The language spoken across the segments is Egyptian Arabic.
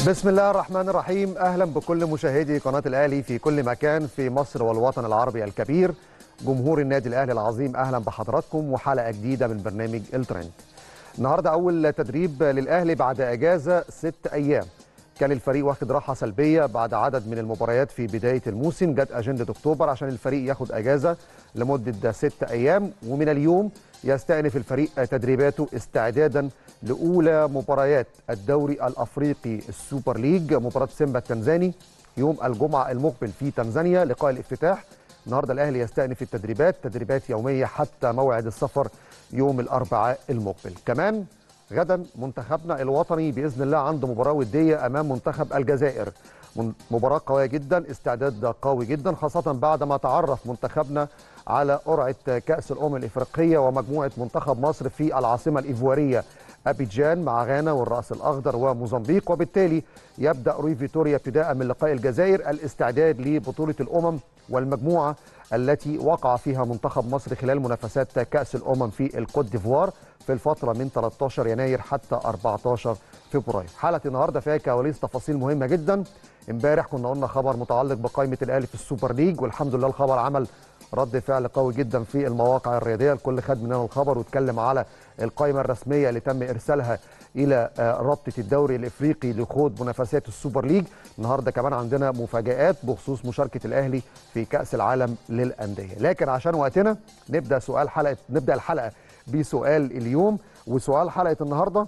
بسم الله الرحمن الرحيم اهلا بكل مشاهدي قناه الاهلي في كل مكان في مصر والوطن العربي الكبير جمهور النادي الاهلي العظيم اهلا بحضراتكم وحلقه جديده من برنامج الترند النهارده اول تدريب للاهلي بعد اجازه ست ايام كان الفريق واخد راحه سلبيه بعد عدد من المباريات في بدايه الموسم جت اجنده اكتوبر عشان الفريق ياخد اجازه لمده ست ايام ومن اليوم يستأنف الفريق تدريباته استعدادا لاولى مباريات الدوري الافريقي السوبر ليج مباراه سيمبا التنزاني يوم الجمعه المقبل في تنزانيا لقاء الافتتاح النهارده الاهلي يستأنف التدريبات تدريبات يوميه حتى موعد السفر يوم الاربعاء المقبل كمان غدا منتخبنا الوطني باذن الله عنده مباراه وديه امام منتخب الجزائر مباراه قويه جدا استعداد قوي جدا خاصه بعد ما تعرف منتخبنا على قرعه كاس الامم الافريقيه ومجموعه منتخب مصر في العاصمه الايفواريه ابيجان مع غانا والراس الاخضر وموزمبيق وبالتالي يبدا روي فيتوريا ابتداء من لقاء الجزائر الاستعداد لبطوله الامم والمجموعه التي وقع فيها منتخب مصر خلال منافسات كاس الامم في الكوت ديفوار في الفتره من 13 يناير حتى 14 فبراير حلقه النهارده فيها كواليس تفاصيل مهمه جدا امبارح كنا قلنا خبر متعلق بقائمه الاهلي في السوبر ليج والحمد لله الخبر عمل رد فعل قوي جدا في المواقع الرياضيه الكل خد مننا الخبر واتكلم على القائمه الرسميه اللي تم ارسالها الى رابطه الدوري الافريقي لخوض منافسات السوبر ليج النهارده كمان عندنا مفاجات بخصوص مشاركه الاهلي في كاس العالم للانديه لكن عشان وقتنا نبدا سؤال حلقه نبدا الحلقه بسؤال اليوم وسؤال حلقه النهارده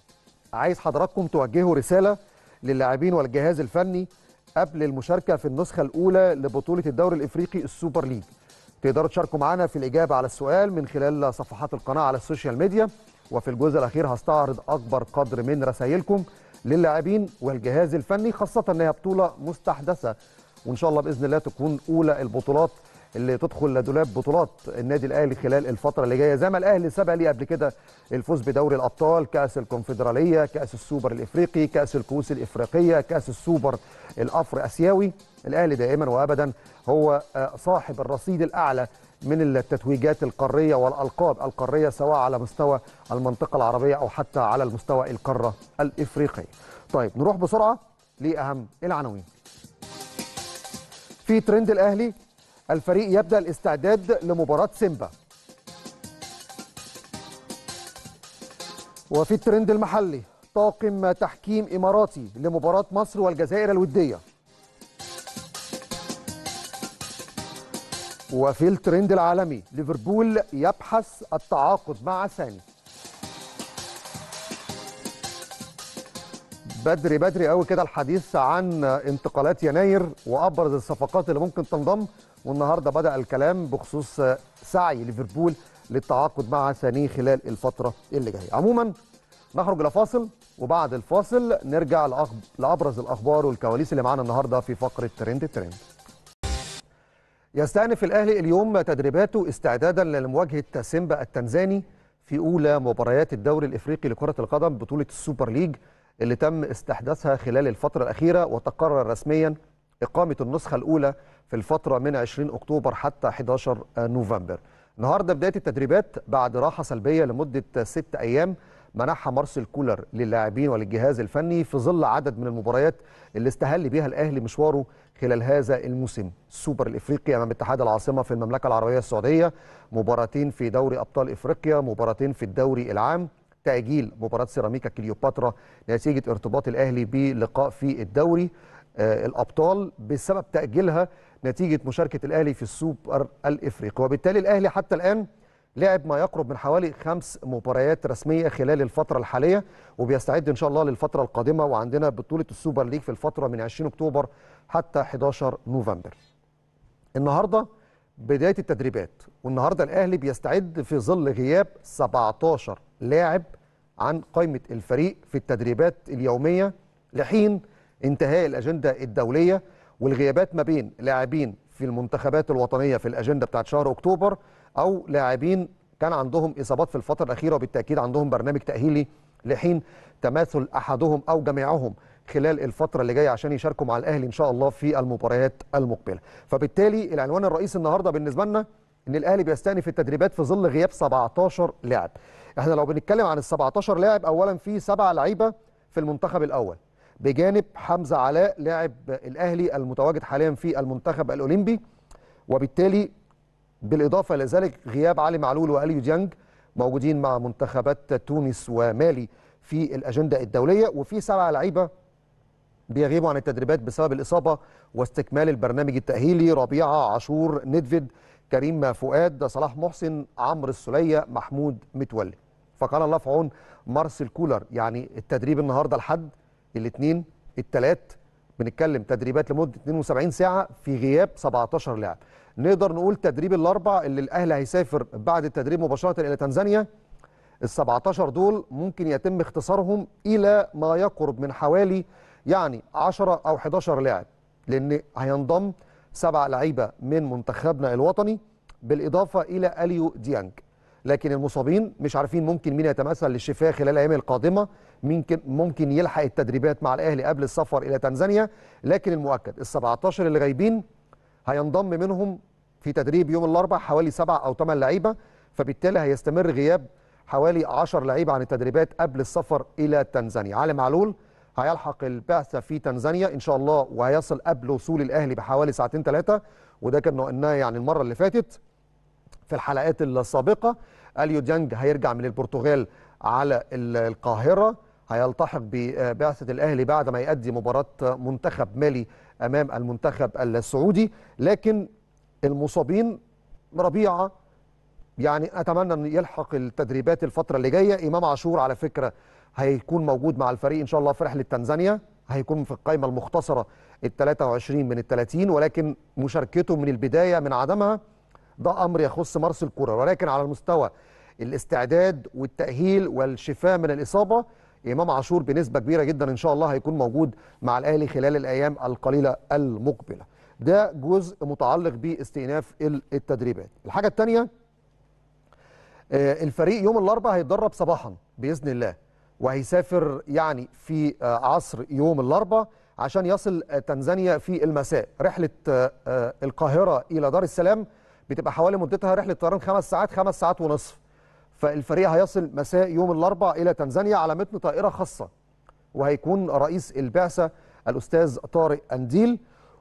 عايز حضراتكم توجهوا رساله للاعبين والجهاز الفني قبل المشاركه في النسخه الاولى لبطوله الدوري الافريقي السوبر ليج تقدروا تشاركوا معنا في الإجابة على السؤال من خلال صفحات القناة على السوشيال ميديا وفي الجزء الأخير هستعرض أكبر قدر من رسائلكم للاعبين والجهاز الفني خاصة أنها بطولة مستحدثة وإن شاء الله بإذن الله تكون أولى البطولات اللي تدخل لدولاب بطولات النادي الاهلي خلال الفتره اللي جايه زي ما الاهلي سبق ليه قبل كده الفوز بدوري الابطال كاس الكونفدراليه كاس السوبر الافريقي كاس الكؤوس الافريقيه كاس السوبر الافر اسيوي الاهلي دائما وابدا هو صاحب الرصيد الاعلى من التتويجات القاريه والالقاب القاريه سواء على مستوى المنطقه العربيه او حتى على المستوى القاره الافريقيه. طيب نروح بسرعه لاهم العناوين. في ترند الاهلي الفريق يبدا الاستعداد لمباراه سيمبا. وفي الترند المحلي طاقم تحكيم اماراتي لمباراه مصر والجزائر الوديه. وفي الترند العالمي ليفربول يبحث التعاقد مع ساني بدري بدري قوي كده الحديث عن انتقالات يناير وابرز الصفقات اللي ممكن تنضم والنهارده بدا الكلام بخصوص سعي ليفربول للتعاقد مع ساني خلال الفتره اللي جايه عموما نخرج لفاصل وبعد الفاصل نرجع لابرز الاخبار والكواليس اللي معانا النهارده في فقره ترند الترند يستأنف الأهلي اليوم تدريباته استعدادا لمواجهة سيمبا التنزاني في أولى مباريات الدوري الإفريقي لكرة القدم بطولة السوبر ليج اللي تم استحداثها خلال الفترة الأخيرة وتقرر رسميا إقامة النسخة الأولى في الفترة من 20 أكتوبر حتى 11 نوفمبر النهاردة بداية التدريبات بعد راحة سلبية لمدة ست أيام منحها مارسيل كولر للاعبين وللجهاز الفني في ظل عدد من المباريات اللي استهل بها الاهلي مشواره خلال هذا الموسم السوبر الافريقي امام اتحاد العاصمه في المملكه العربيه السعوديه مباراتين في دوري ابطال افريقيا مباراتين في الدوري العام تاجيل مباراه سيراميكا كليوباترا نتيجه ارتباط الاهلي بلقاء في الدوري آه الابطال بسبب تاجيلها نتيجه مشاركه الاهلي في السوبر الافريقي وبالتالي الاهلي حتى الان لعب ما يقرب من حوالي خمس مباريات رسميه خلال الفتره الحاليه وبيستعد ان شاء الله للفتره القادمه وعندنا بطوله السوبر ليج في الفتره من 20 اكتوبر حتى 11 نوفمبر. النهارده بدايه التدريبات والنهارده الاهلي بيستعد في ظل غياب 17 لاعب عن قائمه الفريق في التدريبات اليوميه لحين انتهاء الاجنده الدوليه والغيابات ما بين لاعبين في المنتخبات الوطنيه في الاجنده بتاعت شهر اكتوبر او لاعبين كان عندهم اصابات في الفتره الاخيره وبالتاكيد عندهم برنامج تاهيلي لحين تماثل احدهم او جميعهم خلال الفتره اللي جايه عشان يشاركوا مع الاهلي ان شاء الله في المباريات المقبله فبالتالي العنوان الرئيسي النهارده بالنسبه لنا ان الاهلي بيستأنف التدريبات في ظل غياب 17 لاعب احنا لو بنتكلم عن ال 17 لاعب اولا في سبعه لعيبه في المنتخب الاول بجانب حمزه علاء لاعب الاهلي المتواجد حاليا في المنتخب الاولمبي وبالتالي بالاضافه الى ذلك غياب علي معلول واليو ديانج موجودين مع منتخبات تونس ومالي في الاجنده الدوليه وفي سبعه لعيبه بيغيبوا عن التدريبات بسبب الاصابه واستكمال البرنامج التاهيلي ربيعه عاشور ندفيد كريم فؤاد صلاح محسن عمرو السليه محمود متولي فقال الله في عون مارسيل كولر يعني التدريب النهارده لحد الاثنين الثلاث بنتكلم تدريبات لمده 72 ساعه في غياب 17 لاعب نقدر نقول تدريب الاربع اللي الاهلي هيسافر بعد التدريب مباشره الى تنزانيا ال 17 دول ممكن يتم اختصارهم الى ما يقرب من حوالي يعني 10 او 11 لاعب لان هينضم سبع لعيبه من منتخبنا الوطني بالاضافه الى اليو ديانج لكن المصابين مش عارفين ممكن مين يتمثل للشفاء خلال الايام القادمه ممكن ممكن يلحق التدريبات مع الاهلي قبل السفر الى تنزانيا لكن المؤكد ال 17 اللي غايبين هينضم منهم في تدريب يوم الاربعاء حوالي سبع او ثمان لعيبه فبالتالي هيستمر غياب حوالي 10 لعيبه عن التدريبات قبل السفر الى تنزانيا علي معلول هيلحق البعثه في تنزانيا ان شاء الله وهيصل قبل وصول الاهلي بحوالي ساعتين ثلاثه وده كان قلناه يعني المره اللي فاتت في الحلقات السابقه اليو ديانج هيرجع من البرتغال على القاهره هيلتحق ببعثه الاهلي بعد ما يؤدي مباراه منتخب مالي امام المنتخب السعودي لكن المصابين ربيعه يعني اتمنى ان يلحق التدريبات الفتره اللي جايه امام عاشور على فكره هيكون موجود مع الفريق ان شاء الله في رحله تنزانيا هيكون في القائمه المختصره ال 23 من ال 30 ولكن مشاركته من البدايه من عدمها ده امر يخص مارسيل كولر ولكن على المستوى الاستعداد والتاهيل والشفاء من الاصابه امام عاشور بنسبه كبيره جدا ان شاء الله هيكون موجود مع الاهلي خلال الايام القليله المقبله ده جزء متعلق باستئناف التدريبات الحاجه الثانيه الفريق يوم الاربعاء هيتدرب صباحا باذن الله وهيسافر يعني في عصر يوم الاربعاء عشان يصل تنزانيا في المساء رحله القاهره الى دار السلام بتبقى حوالي مدتها رحله طيران خمس ساعات خمس ساعات ونصف فالفريق هيصل مساء يوم الاربعاء الى تنزانيا على متن طائره خاصه وهيكون رئيس البعثه الاستاذ طارق انديل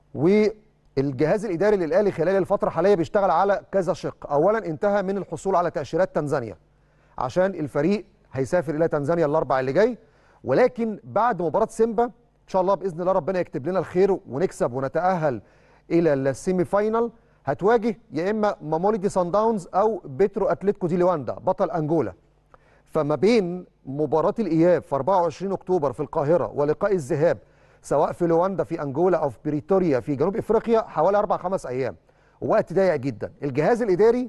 والجهاز الاداري للاهلي خلال الفتره الحاليه بيشتغل على كذا شق اولا انتهى من الحصول على تاشيرات تنزانيا عشان الفريق هيسافر الى تنزانيا الاربع اللي جاي ولكن بعد مباراه سيمبا ان شاء الله باذن الله ربنا يكتب لنا الخير ونكسب ونتاهل الى السيمي فاينال هتواجه يا اما ماموليدي سان داونز او بيترو اتلتيكو دي لواندا بطل انجولا فما بين مباراه الاياب في 24 اكتوبر في القاهره ولقاء الذهاب سواء في لواندا في انجولا او في بريتوريا في جنوب افريقيا حوالي اربع خمس ايام وقت ضيق جدا الجهاز الاداري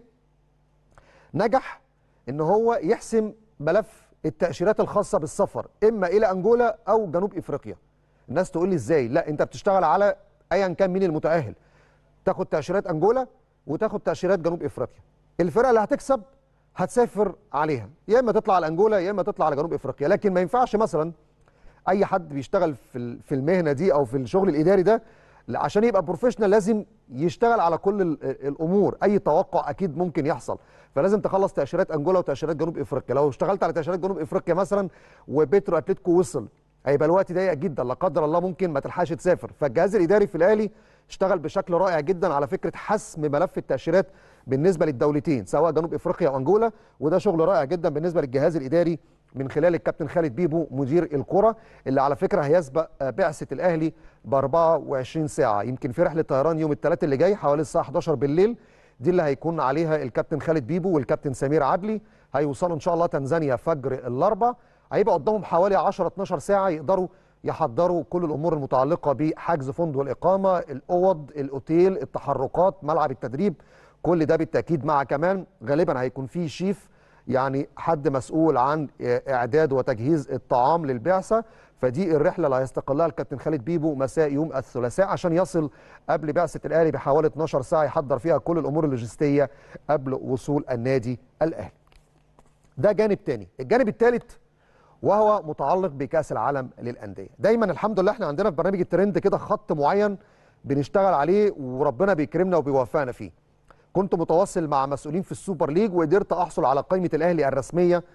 نجح ان هو يحسم ملف التاشيرات الخاصه بالسفر اما الى انجولا او جنوب افريقيا الناس تقول لي ازاي لا انت بتشتغل على ايا كان مين المتاهل تاخد تاشيرات انجولا وتاخد تاشيرات جنوب افريقيا الفرقه اللي هتكسب هتسافر عليها يا اما تطلع على انجولا يا اما تطلع على جنوب افريقيا لكن ما ينفعش مثلا اي حد بيشتغل في في المهنه دي او في الشغل الاداري ده عشان يبقى بروفيشنال لازم يشتغل على كل الامور اي توقع اكيد ممكن يحصل فلازم تخلص تاشيرات انجولا وتاشيرات جنوب افريقيا لو اشتغلت على تاشيرات جنوب افريقيا مثلا وبيترو اتلتيكو وصل هيبقى الوقت ضيق جدا لا قدر الله ممكن ما تلحقش تسافر فالجهاز الاداري في الاهلي اشتغل بشكل رائع جدا على فكره حسم ملف التاشيرات بالنسبه للدولتين سواء جنوب افريقيا وانجولا وده شغل رائع جدا بالنسبه للجهاز الاداري من خلال الكابتن خالد بيبو مدير الكره اللي على فكره هيسبق بعثه الاهلي ب 24 ساعه يمكن في رحله طيران يوم الثلاث اللي جاي حوالي الساعه 11 بالليل دي اللي هيكون عليها الكابتن خالد بيبو والكابتن سمير عدلي هيوصلوا ان شاء الله تنزانيا فجر الاربع هيبقى قدامهم حوالي 10 12 ساعه يقدروا يحضروا كل الامور المتعلقه بحجز فندق الاقامه الاوض الاوتيل التحركات ملعب التدريب كل ده بالتاكيد مع كمان غالبا هيكون فيه شيف يعني حد مسؤول عن اعداد وتجهيز الطعام للبعثه فدي الرحله اللي هيستقلها الكابتن خالد بيبو مساء يوم الثلاثاء عشان يصل قبل بعثه الاهلي بحوالي 12 ساعه يحضر فيها كل الامور اللوجستيه قبل وصول النادي الاهلي. ده جانب تاني، الجانب الثالث وهو متعلق بكاس العالم للانديه دايما الحمد لله احنا عندنا في برنامج الترند كده خط معين بنشتغل عليه وربنا بيكرمنا وبيوفقنا فيه كنت متواصل مع مسؤولين في السوبر ليج وقدرت احصل على قائمه الاهلي الرسميه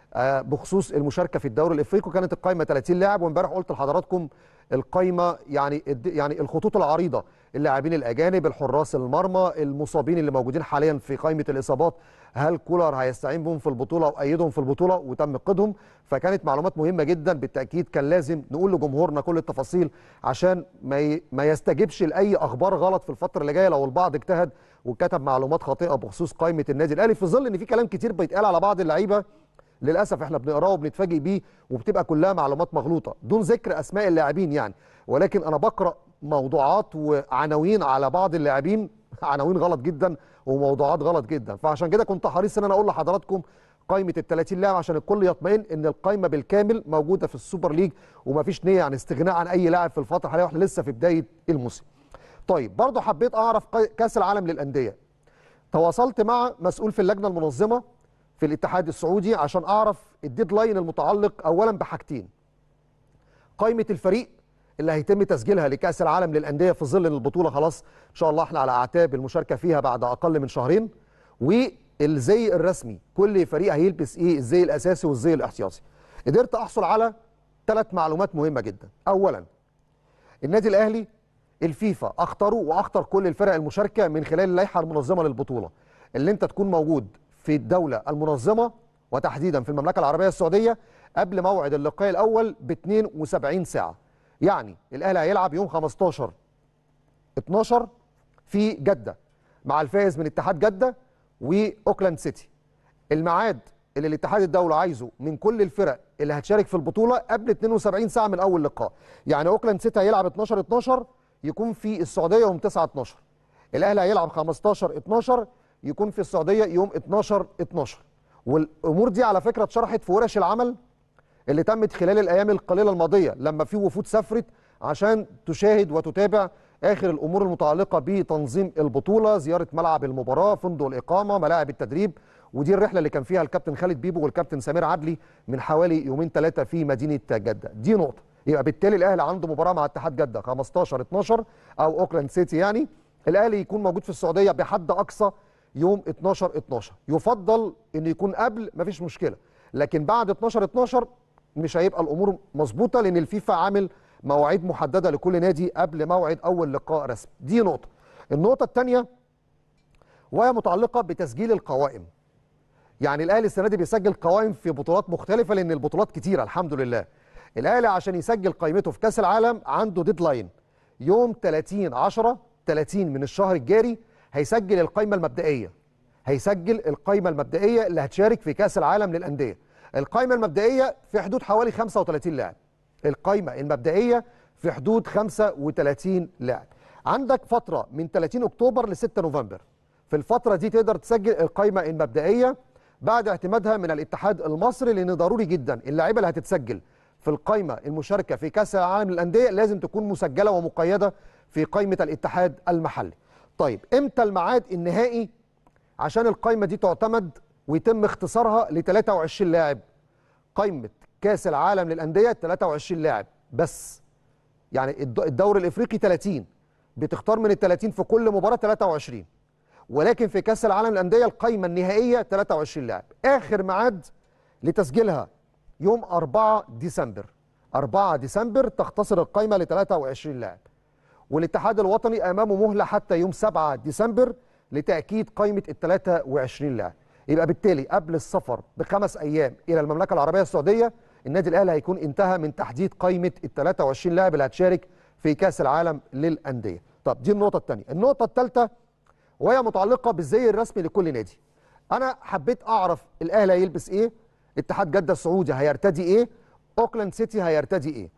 آه، بخصوص المشاركه في الدوري الافريقي كانت القائمه 30 لاعب وامبارح قلت لحضراتكم القائمه يعني الد- يعني الخطوط العريضه اللاعبين الاجانب الحراس المرمى المصابين اللي موجودين حاليا في قائمه الاصابات هل كولر هيستعين بهم في البطوله وايدهم في البطوله وتم قيدهم فكانت معلومات مهمه جدا بالتاكيد كان لازم نقول لجمهورنا كل التفاصيل عشان ما ي- ما يستجبش لاي اخبار غلط في الفتره اللي جايه لو البعض اجتهد وكتب معلومات خاطئه بخصوص قائمه النادي الاهلي في ظل ان في كلام كتير بيتقال على بعض اللعيبه للاسف احنا بنقراه وبنتفاجئ بيه وبتبقى كلها معلومات مغلوطه دون ذكر اسماء اللاعبين يعني ولكن انا بقرا موضوعات وعناوين على بعض اللاعبين عناوين غلط جدا وموضوعات غلط جدا فعشان كده كنت حريص ان انا اقول لحضراتكم قائمه ال 30 لاعب عشان الكل يطمئن ان القائمه بالكامل موجوده في السوبر ليج ومفيش نيه عن استغناء عن اي لاعب في الفتره الحاليه واحنا لسه في بدايه الموسم. طيب برضه حبيت اعرف قا- كاس العالم للانديه. تواصلت مع مسؤول في اللجنه المنظمه في الاتحاد السعودي عشان اعرف الديدلاين المتعلق اولا بحاجتين قائمه الفريق اللي هيتم تسجيلها لكاس العالم للانديه في ظل ان البطوله خلاص ان شاء الله احنا على اعتاب المشاركه فيها بعد اقل من شهرين والزي الرسمي كل فريق هيلبس ايه الزي الاساسي والزي الاحتياطي قدرت احصل على ثلاث معلومات مهمه جدا اولا النادي الاهلي الفيفا اختاروا واختار كل الفرق المشاركه من خلال اللائحه المنظمه للبطوله اللي انت تكون موجود في الدوله المنظمه وتحديدا في المملكه العربيه السعوديه قبل موعد اللقاء الاول ب 72 ساعه يعني الاهلي هيلعب يوم 15 12 في جده مع الفائز من اتحاد جده واوكلاند سيتي الميعاد اللي الاتحاد الدولي عايزه من كل الفرق اللي هتشارك في البطوله قبل 72 ساعه من اول لقاء يعني اوكلاند سيتي هيلعب 12 12 يكون في السعوديه يوم 9 12 الاهلي هيلعب 15 12 يكون في السعوديه يوم 12 12 والامور دي على فكره اتشرحت في ورش العمل اللي تمت خلال الايام القليله الماضيه لما في وفود سافرت عشان تشاهد وتتابع اخر الامور المتعلقه بتنظيم البطوله زياره ملعب المباراه فندق الاقامه ملاعب التدريب ودي الرحله اللي كان فيها الكابتن خالد بيبو والكابتن سمير عدلي من حوالي يومين ثلاثه في مدينه جده دي نقطه يبقى بالتالي الاهلي عنده مباراه مع اتحاد جده 15 12 او اوكلاند سيتي يعني الاهلي يكون موجود في السعوديه بحد اقصى يوم 12 12 يفضل ان يكون قبل مفيش مشكله لكن بعد 12 12 مش هيبقى الامور مظبوطه لان الفيفا عامل مواعيد محدده لكل نادي قبل موعد اول لقاء رسمي دي نقطه النقطه الثانيه وهي متعلقه بتسجيل القوائم يعني الاهلي السنه دي بيسجل قوائم في بطولات مختلفه لان البطولات كتيره الحمد لله الاهلي عشان يسجل قائمته في كاس العالم عنده ديدلاين يوم 30 10 30 من الشهر الجاري هيسجل القائمه المبدئيه هيسجل القائمه المبدئيه اللي هتشارك في كاس العالم للانديه القائمه المبدئيه في حدود حوالي 35 لاعب القائمه المبدئيه في حدود 35 لاعب عندك فتره من 30 اكتوبر ل 6 نوفمبر في الفتره دي تقدر تسجل القائمه المبدئيه بعد اعتمادها من الاتحاد المصري لان ضروري جدا اللاعيبه اللي هتتسجل في القائمه المشاركه في كاس العالم للانديه لازم تكون مسجله ومقيده في قائمه الاتحاد المحلي طيب امتى الميعاد النهائي عشان القائمه دي تعتمد ويتم اختصارها ل 23 لاعب قائمه كاس العالم للانديه 23 لاعب بس يعني الد- الدوري الافريقي 30 بتختار من ال 30 في كل مباراه 23 ولكن في كاس العالم للانديه القائمه النهائيه 23 لاعب اخر ميعاد لتسجيلها يوم 4 ديسمبر 4 ديسمبر تختصر القائمه ل 23 لاعب والاتحاد الوطني امامه مهله حتى يوم 7 ديسمبر لتاكيد قائمه ال 23 لاعب يبقى بالتالي قبل السفر بخمس ايام الى المملكه العربيه السعوديه النادي الاهلي هيكون انتهى من تحديد قائمه ال 23 لاعب اللي هتشارك في كاس العالم للانديه طب دي النقطه الثانيه النقطه الثالثه وهي متعلقه بالزي الرسمي لكل نادي انا حبيت اعرف الاهلي هيلبس ايه اتحاد جده السعودي هيرتدي ايه اوكلاند سيتي هيرتدي ايه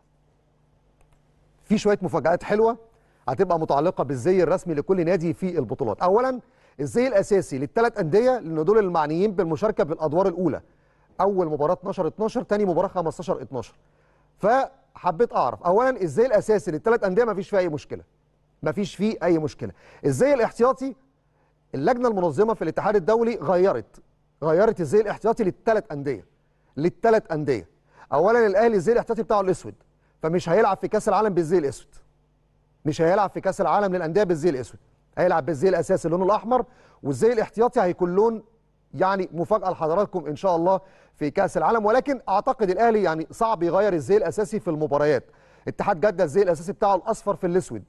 في شويه مفاجات حلوه هتبقى متعلقه بالزي الرسمي لكل نادي في البطولات اولا الزي الاساسي للثلاث انديه لان دول المعنيين بالمشاركه بالادوار الاولى اول مباراه 12 12 ثاني مباراه 15 12 فحبيت اعرف اولا الزي الاساسي للثلاث انديه ما فيش فيه اي مشكله ما فيش فيه اي مشكله الزي الاحتياطي اللجنه المنظمه في الاتحاد الدولي غيرت غيرت الزي الاحتياطي للثلاث انديه للثلاث انديه اولا الاهلي الزي الاحتياطي بتاعه الاسود فمش هيلعب في كاس العالم بالزي الاسود مش هيلعب في كاس العالم للانديه بالزي الاسود هيلعب بالزي الاساسي اللون الاحمر والزي الاحتياطي هيكون لون يعني مفاجاه لحضراتكم ان شاء الله في كاس العالم ولكن اعتقد الاهلي يعني صعب يغير الزي الاساسي في المباريات اتحاد جده الزي الاساسي بتاعه الاصفر في الاسود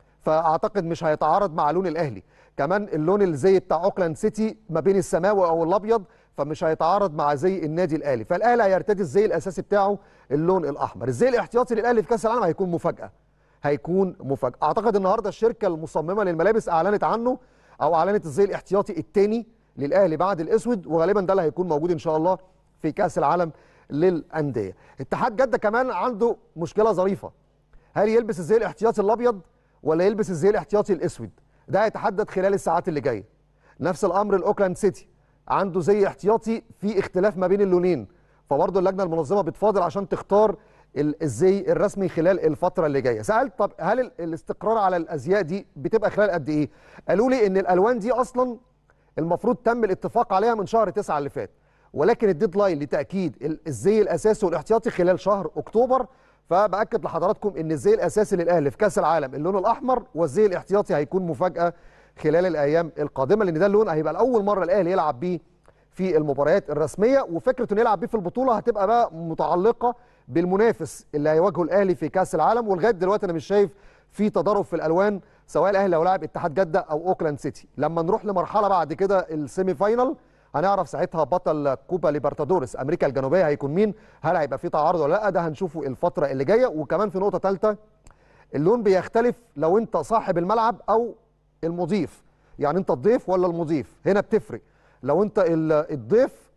فاعتقد مش هيتعارض مع لون الاهلي كمان اللون الزي بتاع اوكلاند سيتي ما بين السماوي او الابيض فمش هيتعارض مع زي النادي الاهلي فالاهلي هيرتدي الزي الاساسي بتاعه اللون الاحمر الزي الاحتياطي للاهلي في كاس العالم هيكون مفاجاه هيكون مفاجاه اعتقد النهارده الشركه المصممه للملابس اعلنت عنه او اعلنت الزي الاحتياطي الثاني للاهلي بعد الاسود وغالبا ده اللي هيكون موجود ان شاء الله في كاس العالم للانديه اتحاد جده كمان عنده مشكله ظريفه هل يلبس الزي الاحتياطي الابيض ولا يلبس الزي الاحتياطي الاسود ده هيتحدد خلال الساعات اللي جايه نفس الامر الاوكلاند سيتي عنده زي احتياطي في اختلاف ما بين اللونين فبرضه اللجنه المنظمه بتفاضل عشان تختار الزي الرسمي خلال الفتره اللي جايه سالت طب هل الاستقرار على الازياء دي بتبقى خلال قد ايه قالوا لي ان الالوان دي اصلا المفروض تم الاتفاق عليها من شهر 9 اللي فات ولكن الديدلاين لتاكيد الزي الاساسي والاحتياطي خلال شهر اكتوبر فباكد لحضراتكم ان الزي الاساسي للاهلي في كاس العالم اللون الاحمر والزي الاحتياطي هيكون مفاجاه خلال الايام القادمه لان ده اللون هيبقى لاول مره الاهلي يلعب بيه في المباريات الرسميه وفكره انه يلعب بيه في البطوله هتبقى بقى متعلقه بالمنافس اللي هيواجهه الاهلي في كاس العالم ولغايه دلوقتي انا مش شايف في تضارب في الالوان سواء الاهلي لو لعب اتحاد جده او اوكلاند سيتي لما نروح لمرحله بعد كده السيمي فاينل هنعرف ساعتها بطل كوبا ليبرتادورس امريكا الجنوبيه هيكون مين هل هيبقى في تعارض ولا لا ده هنشوفه الفتره اللي جايه وكمان في نقطه ثالثه اللون بيختلف لو انت صاحب الملعب او المضيف يعني انت الضيف ولا المضيف هنا بتفرق لو انت الضيف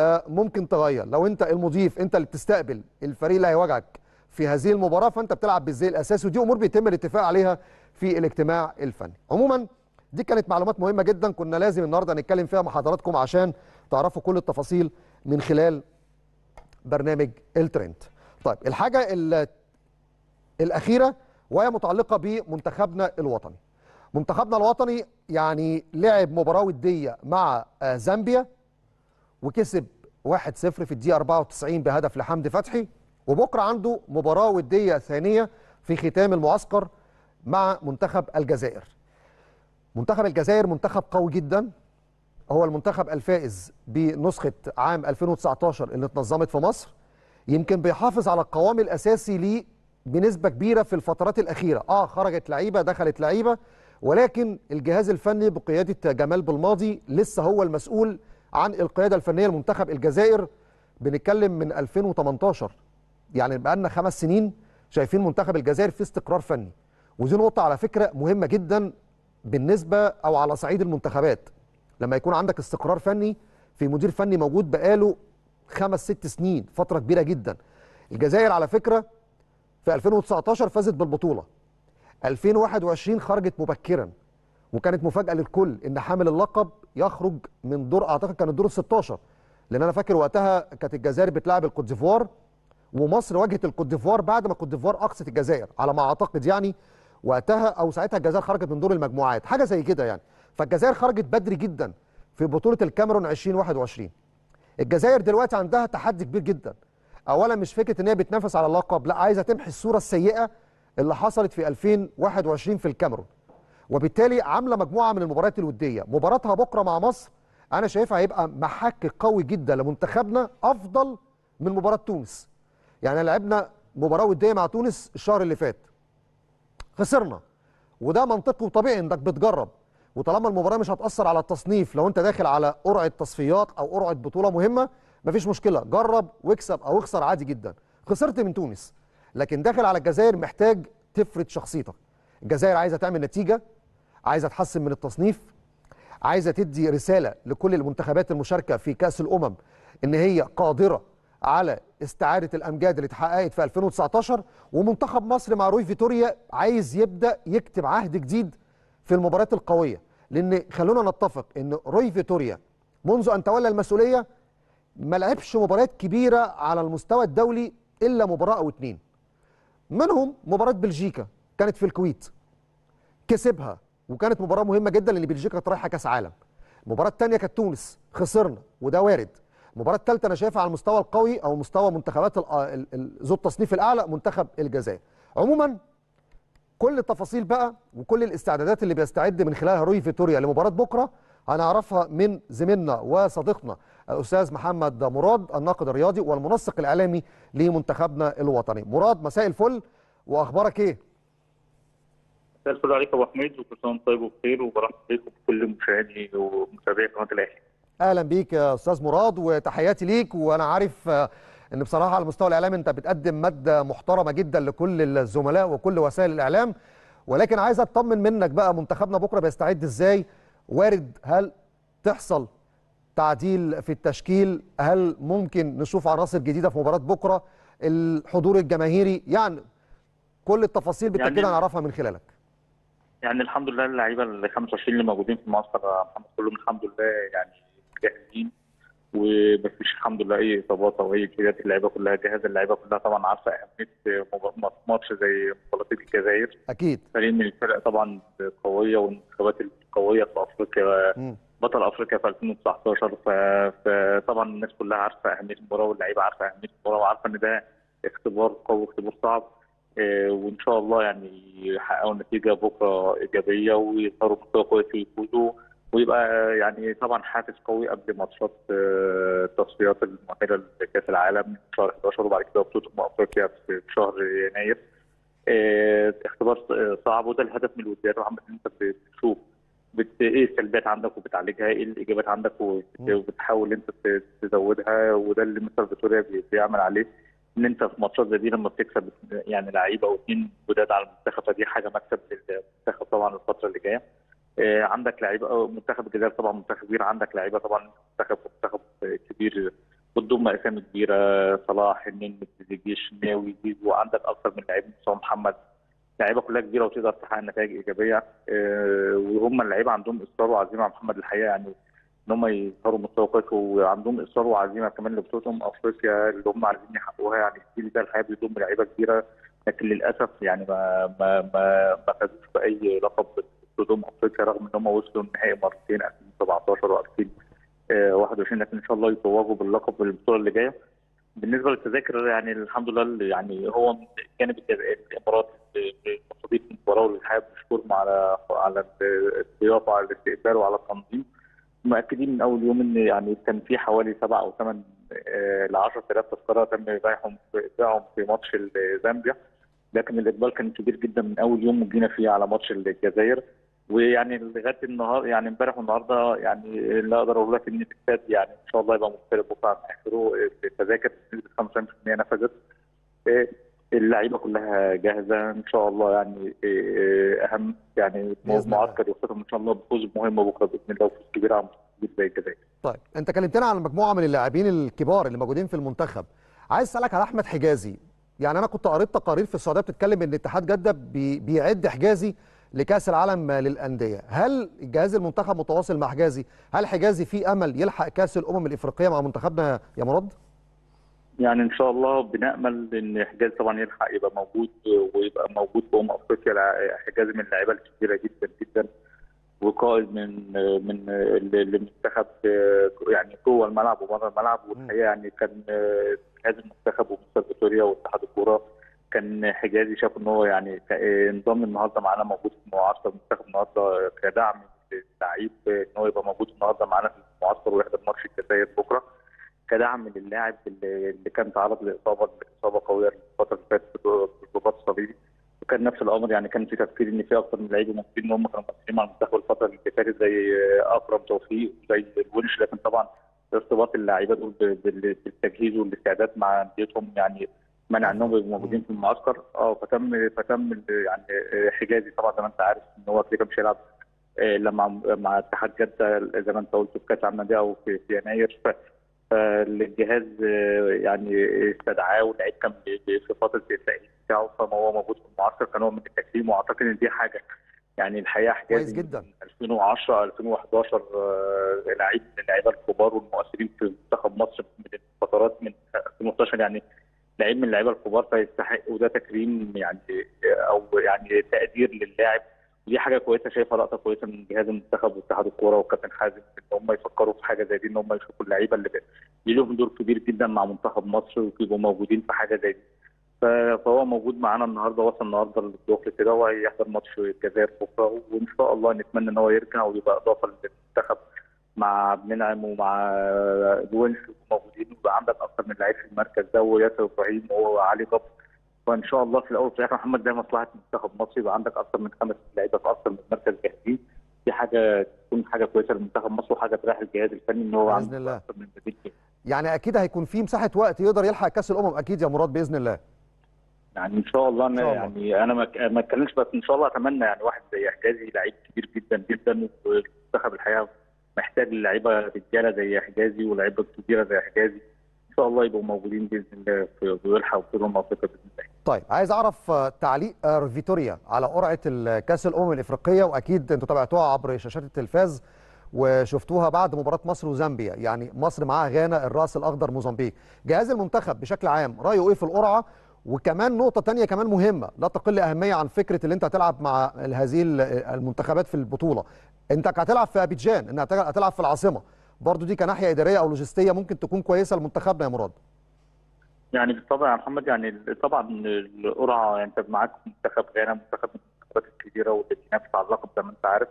ممكن تغير لو انت المضيف انت اللي بتستقبل الفريق اللي هيواجهك في هذه المباراه فانت بتلعب بالزي الاساسي ودي امور بيتم الاتفاق عليها في الاجتماع الفني عموما دي كانت معلومات مهمه جدا كنا لازم النهارده نتكلم فيها مع حضراتكم عشان تعرفوا كل التفاصيل من خلال برنامج الترند طيب الحاجه الاخيره وهي متعلقه بمنتخبنا الوطني منتخبنا الوطني يعني لعب مباراه وديه مع زامبيا وكسب 1-0 في الدقيقه 94 بهدف لحمدي فتحي وبكره عنده مباراه وديه ثانيه في ختام المعسكر مع منتخب الجزائر منتخب الجزائر منتخب قوي جدا هو المنتخب الفائز بنسخه عام 2019 اللي اتنظمت في مصر يمكن بيحافظ على القوام الاساسي ليه بنسبه كبيره في الفترات الاخيره اه خرجت لعيبه دخلت لعيبه ولكن الجهاز الفني بقياده جمال بالماضي لسه هو المسؤول عن القياده الفنيه لمنتخب الجزائر بنتكلم من 2018 يعني بقالنا خمس سنين شايفين منتخب الجزائر في استقرار فني ودي نقطه على فكره مهمه جدا بالنسبه او على صعيد المنتخبات لما يكون عندك استقرار فني في مدير فني موجود بقاله خمس ست سنين فتره كبيره جدا الجزائر على فكره في 2019 فازت بالبطوله 2021 خرجت مبكرا وكانت مفاجاه للكل ان حامل اللقب يخرج من دور اعتقد كان الدور ال 16 لان انا فاكر وقتها كانت الجزائر بتلاعب الكوت ديفوار ومصر واجهت الكوت ديفوار بعد ما الكوت ديفوار اقصت الجزائر على ما اعتقد يعني وقتها او ساعتها الجزائر خرجت من دور المجموعات حاجه زي كده يعني فالجزائر خرجت بدري جدا في بطوله الكاميرون 2021 الجزائر دلوقتي عندها تحدي كبير جدا اولا مش فكره ان هي بتنافس على اللقب لا عايزه تمحي الصوره السيئه اللي حصلت في 2021 في الكاميرون وبالتالي عامله مجموعه من المباريات الوديه مباراتها بكره مع مصر انا شايفها هيبقى محك قوي جدا لمنتخبنا افضل من مباراه تونس يعني لعبنا مباراه وديه مع تونس الشهر اللي فات خسرنا وده منطقي وطبيعي انك بتجرب وطالما المباراه مش هتاثر على التصنيف لو انت داخل على قرعه تصفيات او قرعه بطوله مهمه مفيش مشكله جرب واكسب او اخسر عادي جدا خسرت من تونس لكن داخل على الجزائر محتاج تفرض شخصيتك الجزائر عايزه تعمل نتيجه عايزه تحسن من التصنيف عايزه تدي رساله لكل المنتخبات المشاركه في كاس الامم ان هي قادره على استعاده الامجاد اللي اتحققت في 2019 ومنتخب مصر مع روي فيتوريا عايز يبدا يكتب عهد جديد في المباريات القويه لان خلونا نتفق ان روي فيتوريا منذ ان تولى المسؤوليه ما لعبش مباريات كبيره على المستوى الدولي الا مباراه او اتنين منهم مباراه بلجيكا كانت في الكويت كسبها وكانت مباراه مهمه جدا لان بلجيكا كانت رايحه كاس عالم المباراه الثانيه كانت تونس خسرنا وده وارد المباراه الثالثه انا شايفها على المستوى القوي او مستوى منتخبات ذو التصنيف الاعلى منتخب الجزائر عموما كل التفاصيل بقى وكل الاستعدادات اللي بيستعد من خلالها روي فيتوريا لمباراه بكره هنعرفها من زميلنا وصديقنا الاستاذ محمد مراد الناقد الرياضي والمنسق الاعلامي لمنتخبنا الوطني مراد مساء الفل واخبارك ايه مساء الفل عليك يا ابو حميد وكل سنه وانت طيب وبخير وبرحب بيكم بكل مشاهدي ومتابعي قناه الاهلي اهلا بيك يا استاذ مراد وتحياتي ليك وانا عارف ان بصراحه على المستوى الاعلامي انت بتقدم ماده محترمه جدا لكل الزملاء وكل وسائل الاعلام ولكن عايز اطمن منك بقى منتخبنا بكره بيستعد ازاي وارد هل تحصل تعديل في التشكيل هل ممكن نشوف عناصر جديده في مباراه بكره الحضور الجماهيري يعني كل التفاصيل بالتاكيد يعني هنعرفها من خلالك يعني الحمد لله اللعيبه ال 25 اللي موجودين في المعسكر يا محمد كلهم الحمد لله يعني جاهزين ومفيش الحمد لله اي اصابات او اي كده اللعيبه كلها جاهزه اللعيبه كلها طبعا عارفه اهميه ماتش زي مباراه الجزائر اكيد فريق من الفرق طبعا قويه والمنتخبات القويه في افريقيا مم. بطل افريقيا في 2019 ف- فطبعا الناس كلها عارفه اهميه المباراه واللعيبه عارفه اهميه المباراه وعارفه ان ده اختبار قوي واختبار صعب آه، وان شاء الله يعني يحققوا نتيجه بكره ايجابيه ويظهروا بمستوى كويس ويفوزوا ويبقى يعني طبعا حافز قوي قبل ماتشات آه، التصفيات المؤهله لكاس العالم في شهر 11 وبعد كده بطوله أمم افريقيا في شهر يناير آه، اختبار صعب وده الهدف من الوديات محمد ان انت بتشوف بت... ايه السلبيات عندك وبتعالجها ايه الايجابيات عندك وبت... مم. وبتحاول انت ت- تزودها وده اللي مستر فيتوريا بي- بيعمل عليه ان انت في ماتشات زي دي لما بتكسب يعني لعيبه او اثنين جداد على المنتخب فدي حاجه مكسب للمنتخب طبعا الفتره اللي جايه آه، عندك لعيبه أو منتخب الجزائر طبعا منتخب كبير عندك لعيبه طبعا منتخب منتخب كبير بتضم اسامي كبيره صلاح النني تريزيجيه الشناوي زيزو وعندك اكثر من لعيب مصطفى محمد لعيبه كلها كبيره وتقدر تحقق نتائج ايجابيه آه، وهم اللعيبه عندهم اصرار وعزيمه على محمد الحقيقه يعني ان هم يظهروا مستوى كويس وعندهم اصرار وعزيمه كمان لبطولتهم افريقيا اللي هم عايزين يحققوها يعني الجيل ده الحقيقه بيضم لعيبه كبيره لكن للاسف يعني ما ما ما ما فازوش باي لقب بطولهم افريقيا رغم ان هم وصلوا النهائي مرتين 2017 و 2021 لكن ان شاء الله يتوجوا باللقب في البطوله اللي جايه بالنسبه للتذاكر يعني الحمد لله يعني هو من جانب الجزائر الامارات مستضيف المباراه والحقيقه بنشكرهم على على الضيافه وعلى الاستقبال وعلى التنظيم مؤكدين من اول يوم ان يعني كان في حوالي سبع او ثمان ل 10000 تذكره تم بيعهم بيعهم في ماتش زامبيا لكن الاقبال كان كبير جدا من اول يوم جينا فيه على ماتش الجزائر ويعني لغايه النهار يعني امبارح والنهارده يعني لا اقدر اقول لك ان الاستاد يعني ان شاء الله يبقى مختلف بكره عن اخره التذاكر بنسبه 95% نفذت اللعيبه كلها جاهزه ان شاء الله يعني اهم يعني بإذن الله. معسكر يختتم ان شاء الله بفوز مهم بكره باذن الله وفوز كبير على منتخب زي الجزائر طيب انت كلمتنا عن مجموعه من اللاعبين الكبار اللي موجودين في المنتخب عايز اسالك على احمد حجازي يعني انا كنت قريت تقارير في السعوديه بتتكلم ان اتحاد جده بي بيعد حجازي لكاس العالم للانديه هل جهاز المنتخب متواصل مع حجازي هل حجازي في امل يلحق كاس الامم الافريقيه مع منتخبنا يا مراد يعني ان شاء الله بنامل ان حجاز طبعا يلحق يبقى موجود ويبقى موجود في امم افريقيا لع- حجاز من اللعيبه الكبيره جدا جدا وقائد من من المنتخب يعني جوه الملعب وبره الملعب والحقيقه يعني كان جهاز المنتخب ومستر فيتوريا واتحاد الكوره كان حجازي شاف ان هو يعني انضم النهارده معانا موجود في معسكر المنتخب النهارده كدعم للعيب ان هو يبقى موجود النهارده معانا في المعسكر ويحضر ماتش الجزائر بكره كدعم للاعب اللي اللي كان تعرض لاصابه اصابه قويه الفتره اللي فاتت بالرباط الصليبي وكان نفس الامر يعني كان في تفكير ان في اكثر من لعيبه ممكن ان هم كانوا مقصرين مع المنتخب الفتره اللي فاتت زي اكرم توفيق زي الونش لكن طبعا ارتباط اللعيبه دول ب- بال- بالتجهيز والاستعداد مع انديتهم يعني منع انهم يبقوا موجودين في المعسكر اه فتم فتم ال- يعني حجازي طبعا زي ما انت عارف ان هو كده مش هيلعب آه، لما مع اتحاد جده زي ما انت قلت في كاس العالم للانديه او في في يناير ف- فالجهاز آه، يعني استدعاه واللعيب كان ب- ب- في فتره التاهيل بتاعه فما هو موجود في المعسكر كان هو من التكريم واعتقد ان دي حاجه يعني الحقيقه حجازي كويس جدا. من 2010 2011 آه، لعيب من اللعيبه الكبار والمؤثرين في منتخب مصر من الفترات من 2011 يعني لعيب من اللعيبه الكبار فيستحق وده تكريم يعني او يعني تقدير للاعب ودي حاجه كويسه شايفها لقطه كويسه من جهاز المنتخب واتحاد الكوره والكابتن حازم ان هم يفكروا في حاجه زي دي ان هم يشوفوا اللعيبه اللي بي- لهم دور كبير جدا مع منتخب مصر ويبقوا موجودين في حاجه زي دي ف- فهو موجود معانا النهارده وصل النهارده للظهر كده وهيحضر ماتش الجزائر بكره وان شاء الله نتمنى ان هو يرجع ويبقى اضافه للمنتخب مع عبد المنعم ومع الونش موجودين ويبقى عندك اكثر من لعيب في المركز ده وياسر ابراهيم وعلي جبر فان شاء الله في الاول وفي الاخر محمد ده مصلحه منتخب مصر يبقى عندك اكثر من خمس لعيبه في اكثر من مركز جاهزين دي حاجه تكون حاجه كويسه لمنتخب مصر وحاجه تريح الجهاز الفني ان هو بإذن عنده الله. اكثر من بديل كده. يعني اكيد هيكون في مساحه وقت يقدر يلحق كاس الامم اكيد يا مراد باذن الله يعني ان شاء الله انا إن شاء الله. يعني انا ما ما اتكلمش بس ان شاء الله اتمنى يعني واحد زي حجازي لعيب كبير جدا جدا والمنتخب الحقيقه محتاج لعيبه رجاله زي حجازي ولاعيبه كبيره زي حجازي ان شاء الله يبقوا موجودين باذن الله في ويلحقوا بطوله أمم افريقيا باذن الله طيب عايز اعرف آه، تعليق آه، فيتوريا على قرعه ال- كاس الامم الافريقيه واكيد انتوا تابعتوها عبر شاشات التلفاز وشفتوها بعد مباراه مصر وزامبيا يعني مصر معاها غانا الراس الاخضر موزمبيق جهاز المنتخب بشكل عام رايه ايه في القرعه وكمان نقطه تانية كمان مهمه لا تقل اهميه عن فكره اللي انت هتلعب مع هذه ال- المنتخبات في البطوله انت هتلعب في ابيجان انك هتلعب في العاصمه برضو دي كناحيه اداريه او لوجستيه ممكن تكون كويسه لمنتخبنا يا مراد يعني بالطبع يا محمد يعني طبعا القرعه يعني انت معاك منتخب غانا منتخب من المنتخبات الكبيره واللي بينافس على اللقب زي ما انت عارف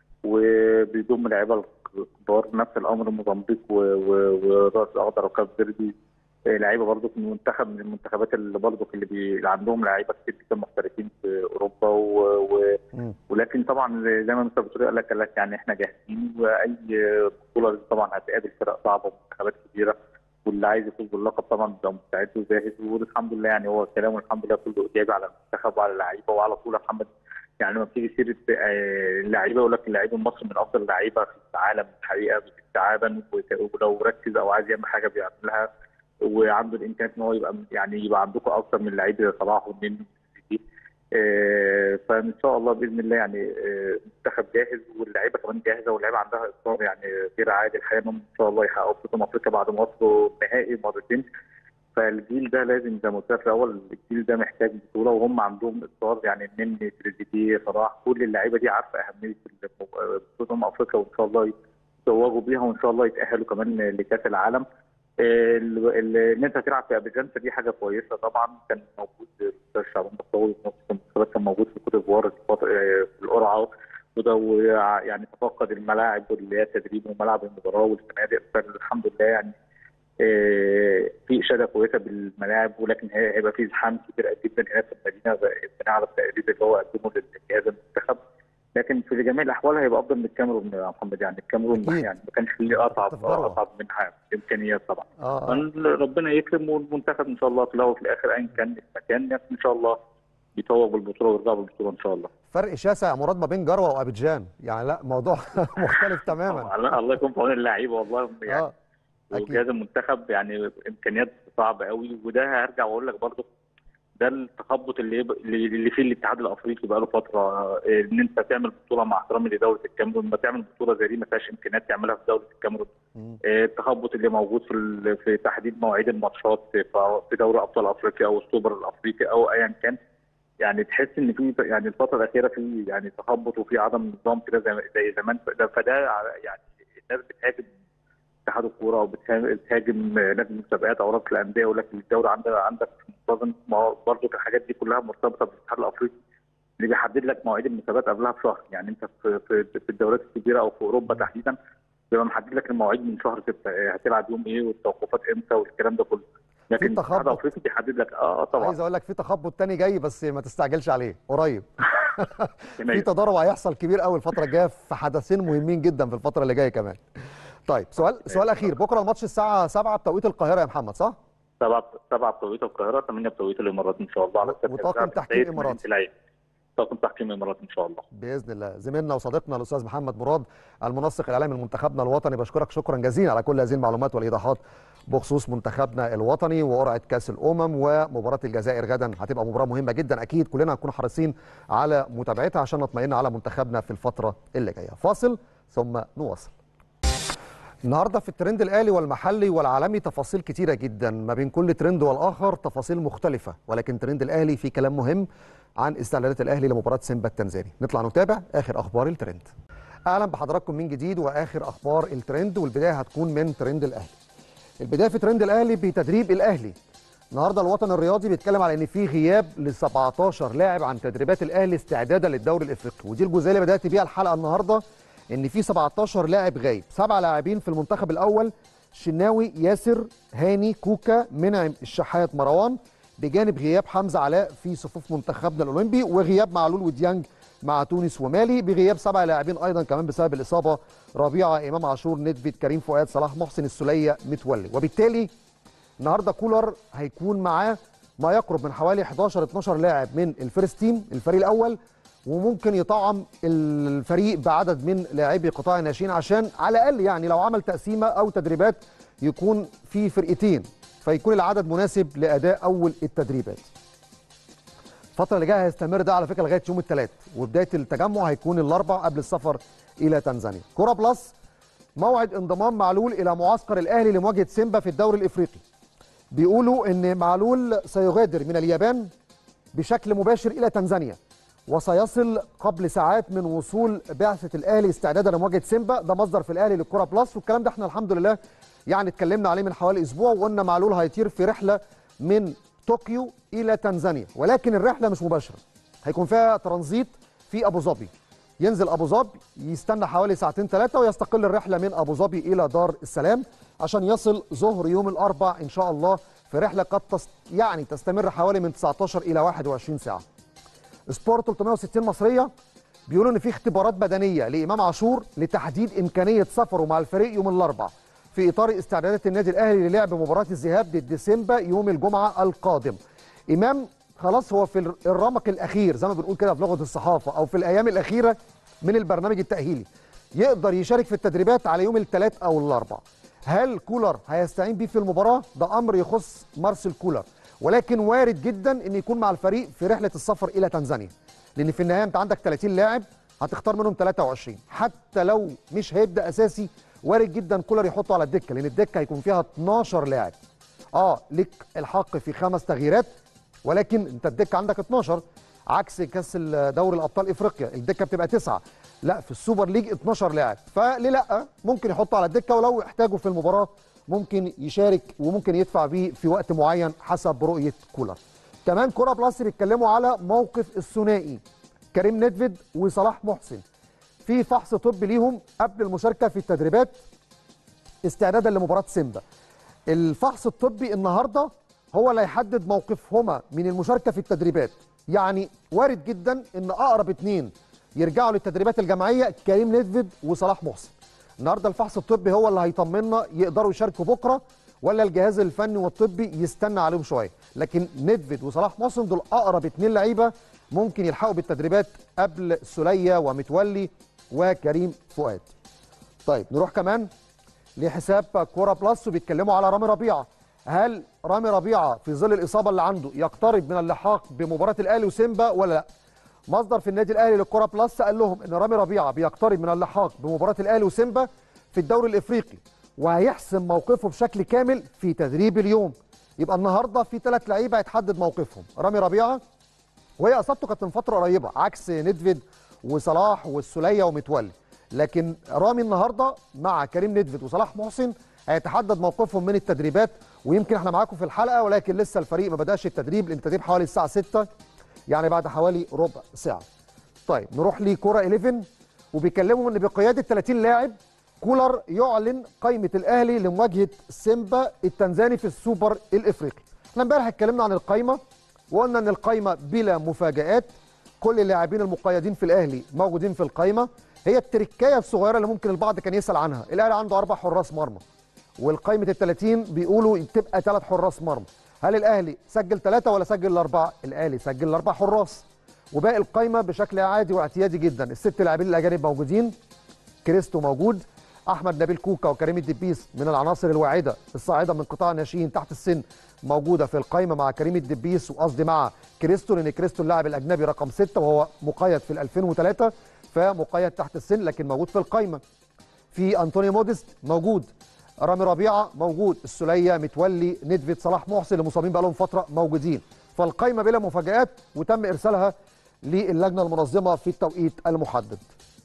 وبيضم لعيبه الكبار نفس الامر موزمبيق و- و- وراس الاخضر وكاب فيردي آه، لعيبه برضه من منتخب من المنتخبات اللي برضه اللي, بي... اللي عندهم لعيبه كتير جدا محترفين في اوروبا و... و... مم. ولكن طبعا زي ما مستر بتقول قال لك قال لك يعني احنا جاهزين واي بطوله طبعا هتقابل فرق صعبه ومنتخبات كبيره واللي عايز يفوز باللقب طبعا بيبقى مستعد وجاهز والحمد لله يعني هو كلامه الحمد لله كله ايجابي على المنتخب وعلى اللعيبه وعلى طول محمد يعني لما بتيجي سيره آه، اللعيبه يقول لك اللعيبه المصري من افضل اللعيبه في العالم الحقيقه بتتعاون ولو ركز او عايز يعمل حاجه بيعملها وعنده الامكانيات ان هو يبقى يعني يبقى عندكم اكثر من لعيب زي صلاح والنني دي آه، فان شاء الله باذن الله يعني آه، المنتخب جاهز واللعيبه كمان جاهزه واللعيبه عندها اصرار يعني غير عادي الحقيقه انهم ان شاء الله يحققوا بطوله افريقيا بعد ما وصلوا نهائي مرتين فالجيل ده لازم زي ما قلت لك في الاول الجيل ده محتاج بطوله وهم عندهم اصرار يعني النني تريزيجيه صلاح كل اللعيبه دي عارفه اهميه بطوله امم افريقيا وان شاء الله يتوجوا بيها وان شاء الله يتاهلوا كمان لكاس العالم ال- ال- ان انت تلعب في ابيجان فدي حاجه كويسه طبعا كان موجود الاستاذ شعبان بطاوي في نص المنتخبات كان موجود في كوت ديفوار الفترة- في القرعه وده ويع- يعني تفقد الملاعب واللي هي التدريب وملعب المباراه والفنادق فالحمد لله يعني آه، في اشاده كويسه بالملاعب ولكن هي- هيبقى في زحام كبير جدا هناك في المدينه بناء على التقرير اللي هو قدمه للجهاز المنتخب لكن في جميع الاحوال هيبقى افضل من الكاميرون يا محمد يعني الكاميرون أكيد. يعني ما كانش فيه اصعب تفضلوا. اصعب منها امكانيات طبعا اه فن- ربنا يكرم والمنتخب ان شاء الله في الاول وفي الاخر ايا كان المكان ان شاء الله يتوج بالبطوله ويرجع بالبطوله ان شاء الله فرق شاسع يا مراد ما بين جروه وابيجان يعني لا موضوع مختلف تماما الله الله يكون في عون اللعيبه والله يعني اه أكيد. وجهاز المنتخب يعني امكانيات صعبه قوي وده هرجع واقول لك برضه ده التخبط اللي يب... اللي اللي فيه الاتحاد الافريقي بقى له فتره آه، ان انت تعمل بطوله مع احترامي لدوله الكاميرون ما تعمل بطوله زي دي ما فيهاش امكانيات تعملها في دوله الكاميرون مم. آه، التخبط اللي موجود في ال- في تحديد مواعيد الماتشات في في دوري ابطال افريقيا او السوبر الافريقي او ايا كان يعني تحس ان في يعني الفتره الاخيره في يعني تخبط وفي عدم نظام كده زي زي زمان فده, فده على- يعني الناس بتهاجم اتحاد الكوره او بتها- بتهاجم لجنه المسابقات او رابطه الانديه يقول لك الدوري عندك عندك منتظم ما هو برضه الحاجات دي كلها مرتبطه بالاتحاد الافريقي اللي بيحدد لك مواعيد المسابقات قبلها بشهر يعني انت في في, في الدوريات الكبيره او في اوروبا تحديدا بيبقى محدد لك المواعيد من شهر ستة إيه، هتلعب يوم ايه والتوقفات امتى والكلام ده كله لكن الاتحاد تخبط. الافريقي بيحدد لك اه طبعا عايز اقول لك في تخبط تاني جاي بس ما تستعجلش عليه قريب في هنا تضارب هيحصل كبير قوي الفتره الجايه في حدثين مهمين جدا في الفتره اللي جايه كمان طيب سؤال سؤال اخير بكره الماتش الساعه 7 بتوقيت القاهره يا محمد صح سبعة سبعة بتوقيت القاهرة ثمانية بتوقيت الإمارات إن شاء الله على استاد وطاقم الإذاعة تحكيم بداية إماراتي. مدينة العين. طاقم تحكيم إمارات إن شاء الله باذن الله زميلنا وصديقنا الاستاذ محمد مراد المنسق الاعلامي لمنتخبنا الوطني بشكرك شكرا جزيلا على كل هذه المعلومات والايضاحات بخصوص منتخبنا الوطني وقرعه كاس الامم ومباراه الجزائر غدا هتبقى مباراه مهمه جدا اكيد كلنا هنكون حريصين على متابعتها عشان نطمئن على منتخبنا في الفتره اللي جايه فاصل ثم نواصل النهارده في الترند الاهلي والمحلي والعالمي تفاصيل كتيره جدا ما بين كل ترند والاخر تفاصيل مختلفه ولكن ترند الاهلي في كلام مهم عن استعدادات الاهلي لمباراه سيمبا التنزاني نطلع نتابع اخر اخبار الترند اهلا بحضراتكم من جديد واخر اخبار الترند والبدايه هتكون من ترند الاهلي البدايه في ترند الاهلي بتدريب الاهلي النهارده الوطن الرياضي بيتكلم على ان في غياب ل 17 لاعب عن تدريبات الاهلي استعدادا للدوري الافريقي ودي الجزئيه اللي بدات بيها الحلقه النهارده ان في 17 لاعب غايب سبع لاعبين في المنتخب الاول شناوي ياسر هاني كوكا منعم الشحات مروان بجانب غياب حمزه علاء في صفوف منتخبنا الاولمبي وغياب معلول وديانج مع تونس ومالي بغياب سبع لاعبين ايضا كمان بسبب الاصابه ربيعه امام عاشور ندفيد كريم فؤاد صلاح محسن السليه متولي وبالتالي النهارده كولر هيكون معاه ما يقرب من حوالي 11 12 لاعب من الفيرست تيم الفريق الاول وممكن يطعم الفريق بعدد من لاعبي قطاع الناشئين عشان على الاقل يعني لو عمل تقسيمه او تدريبات يكون في فرقتين فيكون العدد مناسب لاداء اول التدريبات. الفتره اللي جايه هيستمر ده على فكره لغايه يوم الثلاث وبدايه التجمع هيكون الاربع قبل السفر الى تنزانيا. كوره بلس موعد انضمام معلول الى معسكر الاهلي لمواجهه سيمبا في الدوري الافريقي. بيقولوا ان معلول سيغادر من اليابان بشكل مباشر الى تنزانيا وسيصل قبل ساعات من وصول بعثه الاهلي استعدادا لمواجهه سيمبا ده مصدر في الاهلي للكره بلس والكلام ده احنا الحمد لله يعني اتكلمنا عليه من حوالي اسبوع وقلنا معلول هيطير في رحله من طوكيو الى تنزانيا ولكن الرحله مش مباشره هيكون فيها ترانزيت في ابو ظبي ينزل ابو ظبي يستنى حوالي ساعتين ثلاثه ويستقل الرحله من ابو ظبي الى دار السلام عشان يصل ظهر يوم الاربع ان شاء الله في رحله قد تست يعني تستمر حوالي من 19 الى 21 ساعه. سبورت 360 مصريه بيقولوا ان في اختبارات بدنيه لامام عاشور لتحديد امكانيه سفره مع الفريق يوم الاربع في اطار استعدادات النادي الاهلي للعب مباراه الذهاب ضد سيمبا يوم الجمعه القادم. امام خلاص هو في الرمق الاخير زي ما بنقول كده في لغه الصحافه او في الايام الاخيره من البرنامج التاهيلي. يقدر يشارك في التدريبات على يوم الثلاث او الاربع. هل كولر هيستعين بيه في المباراه؟ ده امر يخص مارسيل كولر ولكن وارد جدا ان يكون مع الفريق في رحله السفر الى تنزانيا لان في النهايه انت عندك 30 لاعب هتختار منهم 23 حتى لو مش هيبدا اساسي وارد جدا كولر يحطه على الدكه لان الدكه هيكون فيها 12 لاعب اه ليك الحق في خمس تغييرات ولكن انت الدكه عندك 12 عكس كاس دوري الابطال افريقيا الدكه بتبقى تسعه لا في السوبر ليج 12 لاعب فليه لا ممكن يحطه على الدكه ولو احتاجه في المباراه ممكن يشارك وممكن يدفع بيه في وقت معين حسب رؤيه كولر كمان كوره بلس بيتكلموا على موقف الثنائي كريم ندفيد وصلاح محسن في فحص طبي ليهم قبل المشاركه في التدريبات استعدادا لمباراه سيمبا الفحص الطبي النهارده هو اللي هيحدد موقفهما من المشاركه في التدريبات يعني وارد جدا ان اقرب اثنين يرجعوا للتدريبات الجماعيه كريم ندفيد وصلاح محسن النهارده الفحص الطبي هو اللي هيطمنا يقدروا يشاركوا بكره ولا الجهاز الفني والطبي يستنى عليهم شويه لكن ندفيد وصلاح محسن دول اقرب اثنين لعيبه ممكن يلحقوا بالتدريبات قبل سليه ومتولي وكريم فؤاد طيب نروح كمان لحساب كوره بلس وبيتكلموا على رامي ربيعه هل رامي ربيعه في ظل الاصابه اللي عنده يقترب من اللحاق بمباراه الاهلي وسيمبا ولا لا مصدر في النادي الاهلي للكره بلس قال لهم ان رامي ربيعه بيقترب من اللحاق بمباراه الاهلي وسيمبا في الدوري الافريقي وهيحسم موقفه بشكل كامل في تدريب اليوم يبقى النهارده في ثلاث لعيبه هيتحدد موقفهم رامي ربيعه وهي اصابته كانت من فتره قريبه عكس ندفيد وصلاح والسليه ومتولي لكن رامي النهارده مع كريم ندفيد وصلاح محسن هيتحدد موقفهم من التدريبات ويمكن احنا معاكم في الحلقه ولكن لسه الفريق ما بداش التدريب لان التدريب حوالي الساعه 6 يعني بعد حوالي ربع ساعه. طيب نروح لكوره 11 وبيكلموا ان بقياده 30 لاعب كولر يعلن قائمه الاهلي لمواجهه سيمبا التنزاني في السوبر الافريقي. احنا امبارح اتكلمنا عن القائمه وقلنا ان القائمه بلا مفاجات كل اللاعبين المقيدين في الاهلي موجودين في القائمه هي التركايه الصغيره اللي ممكن البعض كان يسال عنها الاهلي عنده اربع حراس مرمى والقائمه ال 30 بيقولوا تبقى ثلاث حراس مرمى هل الاهلي سجل ثلاثه ولا سجل الاربعه الاهلي سجل الاربع حراس وباقي القائمه بشكل عادي واعتيادي جدا الست لاعبين الاجانب موجودين كريستو موجود احمد نبيل كوكا وكريم الدبيس من العناصر الواعده الصاعده من قطاع الناشئين تحت السن موجوده في القائمه مع كريم الدبيس وقصدي مع كريستو لان كريستو اللاعب الاجنبي رقم 6 وهو مقيد في 2003 فمقيد تحت السن لكن موجود في القائمه في انطونيو موديست موجود رامي ربيعه موجود السليه متولي ندفيد صلاح محسن اللي مصابين بقالهم فتره موجودين فالقائمه بلا مفاجات وتم ارسالها للجنه المنظمه في التوقيت المحدد